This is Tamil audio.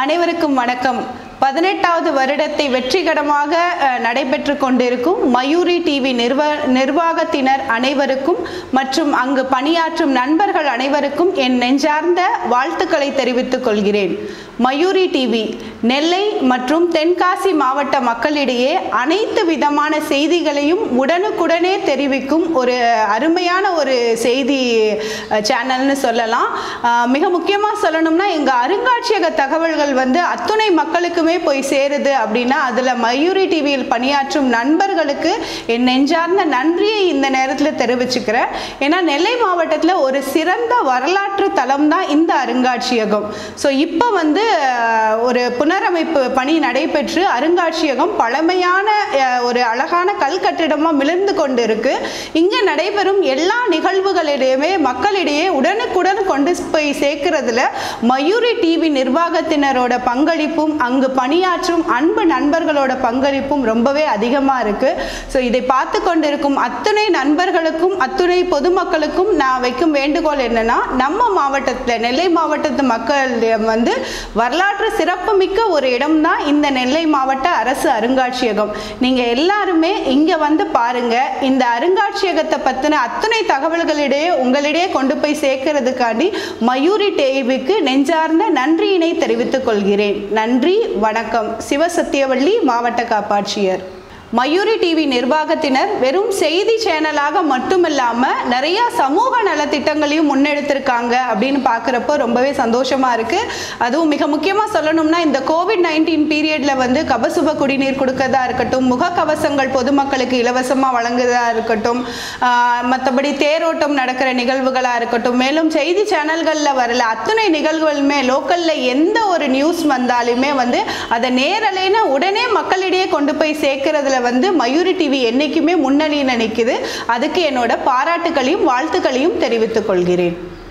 அனைவருக்கும் வணக்கம் பதினெட்டாவது வருடத்தை வெற்றிகரமாக அஹ், நடைபெற்று கொண்டிருக்கும் மயூரி டிவி நிர்வ நிர்வாகத்தினர் அனைவருக்கும் மற்றும் அங்கு பணியாற்றும் நண்பர்கள் அனைவருக்கும் என் நெஞ்சார்ந்த வாழ்த்துக்களை தெரிவித்துக் கொள்கிறேன் மயூரி டிவி நெல்லை மற்றும் தென்காசி மாவட்ட மக்களிடையே அனைத்து விதமான செய்திகளையும் உடனுக்குடனே தெரிவிக்கும் ஒரு அருமையான ஒரு செய்தி அஹ், சேனல்னு சொல்லலாம் அஹ், மிக முக்கியமாக சொல்லணும்னா எங்கள் அருங்காட்சியக தகவல்கள் வந்து அத்துணை மக்களுக்குமே போய் சேருது அப்படின்னா அதில் மயூரி டிவியில் பணியாற்றும் நண்பர்களுக்கு என் நெஞ்சார்ந்த நன்றியை இந்த நேரத்தில் தெரிவிச்சுக்கிறேன் ஏன்னா நெல்லை மாவட்டத்தில் ஒரு சிறந்த வரலாற்று தலம் தான் இந்த அருங்காட்சியகம் ஸோ இப்போ வந்து அஹ், ஒரு புனரமைப்பு பணி நடைபெற்று அருங்காட்சியகம் பழமையான அஹ், ஒரு அழகான கல் கட்டிடமாக மிளர்ந்து கொண்டு இருக்கு இங்கே நடைபெறும் எல்லா நிகழ்வுகளிடையுமே மக்களிடையே உடனுக்குடன் கொண்டு போய் சேர்க்கறதுல மயூரி டிவி நிர்வாகத்தினரோட பங்களிப்பும் அங்கு பணியாற்றும் அன்பு நண்பர்களோட பங்களிப்பும் ரொம்பவே அதிகமாக இருக்கு ஸோ இதை பார்த்து கொண்டிருக்கும் அத்துணை நண்பர்களுக்கும் அத்துணை பொதுமக்களுக்கும் நான் வைக்கும் வேண்டுகோள் என்னன்னா நம்ம மாவட்டத்தில் நெல்லை மாவட்டத்து மக்கள் வந்து வரலாற்று சிறப்புமிக்க ஒரு இடம் தான் இந்த நெல்லை மாவட்ட அரசு அருங்காட்சியகம் நீங்கள் எல்லாருமே இங்கே வந்து பாருங்க இந்த அருங்காட்சியகத்தை பற்றின அத்துணை தகவல்களிடையே உங்களிடையே கொண்டு போய் சேர்க்கறதுக்காண்டி மயூரி டிவிக்கு நெஞ்சார்ந்த நன்றியினை தெரிவித்துக் கொள்கிறேன் நன்றி வணக்கம் சிவசத்தியவள்ளி மாவட்ட காப்பாட்சியர் மயூரி டிவி நிர்வாகத்தினர் வெறும் செய்தி சேனலாக மட்டுமில்லாமல் நிறைய சமூக நலத்திட்டங்களையும் முன்னெடுத்திருக்காங்க அப்படின்னு பார்க்குறப்போ ரொம்பவே சந்தோஷமா இருக்கு அதுவும் மிக முக்கியமாக சொல்லணும்னா இந்த கோவிட் நைன்டீன் பீரியட்ல வந்து கபசுப குடிநீர் கொடுக்கறதா இருக்கட்டும் முகக்கவசங்கள் பொதுமக்களுக்கு இலவசமாக வழங்குறதா இருக்கட்டும் மற்றபடி தேரோட்டம் நடக்கிற நிகழ்வுகளாக இருக்கட்டும் மேலும் செய்தி சேனல்களில் வரல அத்துணை நிகழ்வுகளுமே லோக்கலில் எந்த ஒரு நியூஸ் வந்தாலுமே வந்து அதை நேரலைன்னு உடனே மக்களிடையே கொண்டு போய் சேர்க்கறதுல வந்து மயூரி டிவி என்னைக்குமே முன்னணியில் நிற்குது அதுக்கு என்னோட பாராட்டுகளையும் வாழ்த்துக்களையும் தெரிவித்துக் கொள்கிறேன்